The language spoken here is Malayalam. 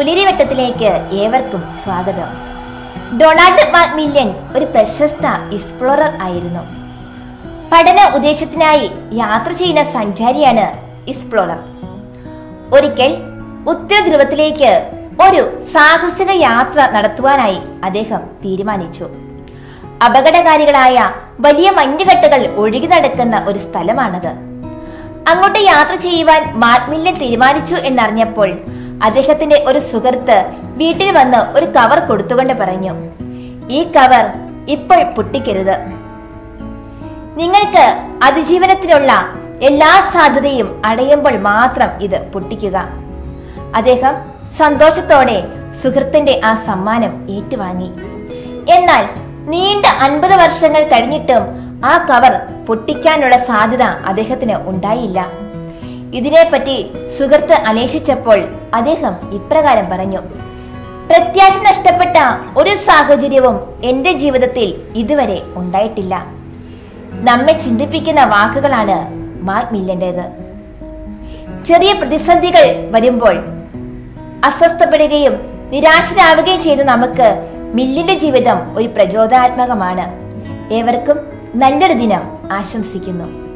പുലിരിവട്ടത്തിലേക്ക് ഏവർക്കും സ്വാഗതം ഡൊണാൾഡ് മാക്മില്യൻ ഒരു പ്രശസ്ത എക്സ്പ്ലോറർ ആയിരുന്നു പഠന ഉദ്ദേശത്തിനായി യാത്ര ചെയ്യുന്ന സഞ്ചാരിയാണ് എക്സ്പ്ലോറർ ഒരിക്കൽ ഉത്തര ധ്രുവത്തിലേക്ക് ഒരു സാഹസിക യാത്ര നടത്തുവാനായി അദ്ദേഹം തീരുമാനിച്ചു അപകടകാരികളായ വലിയ മഞ്ഞുകട്ടകൾ ഒഴുകി നടക്കുന്ന ഒരു സ്ഥലമാണത് അങ്ങോട്ട് യാത്ര ചെയ്യുവാൻ മാക്മില്യൻ തീരുമാനിച്ചു എന്നറിഞ്ഞപ്പോൾ അദ്ദേഹത്തിന്റെ ഒരു സുഹൃത്ത് വീട്ടിൽ വന്ന് ഒരു കവർ കൊടുത്തുകൊണ്ട് പറഞ്ഞു ഈ കവർ ഇപ്പോൾ പൊട്ടിക്കരുത് നിങ്ങൾക്ക് അതിജീവനത്തിനുള്ള എല്ലാ സാധ്യതയും അടയുമ്പോൾ മാത്രം ഇത് പൊട്ടിക്കുക അദ്ദേഹം സന്തോഷത്തോടെ സുഹൃത്തിന്റെ ആ സമ്മാനം ഏറ്റുവാങ്ങി എന്നാൽ നീണ്ട അൻപത് വർഷങ്ങൾ കഴിഞ്ഞിട്ടും ആ കവർ പൊട്ടിക്കാനുള്ള സാധ്യത അദ്ദേഹത്തിന് ഉണ്ടായില്ല ഇതിനെപ്പറ്റി സുഹൃത്ത് അന്വേഷിച്ചപ്പോൾ അദ്ദേഹം ഇപ്രകാരം പറഞ്ഞു പ്രത്യാശ നഷ്ടപ്പെട്ട ഒരു സാഹചര്യവും എന്റെ ജീവിതത്തിൽ ഇതുവരെ ഉണ്ടായിട്ടില്ല നമ്മെ ചിന്തിപ്പിക്കുന്ന വാക്കുകളാണ് മാർക്ക് മില്ലന്റേത് ചെറിയ പ്രതിസന്ധികൾ വരുമ്പോൾ അസ്വസ്ഥപ്പെടുകയും നിരാശരാവുകയും ചെയ്ത നമുക്ക് മില്ലിന്റെ ജീവിതം ഒരു പ്രചോദനാത്മകമാണ് ഏവർക്കും നല്ലൊരു ദിനം ആശംസിക്കുന്നു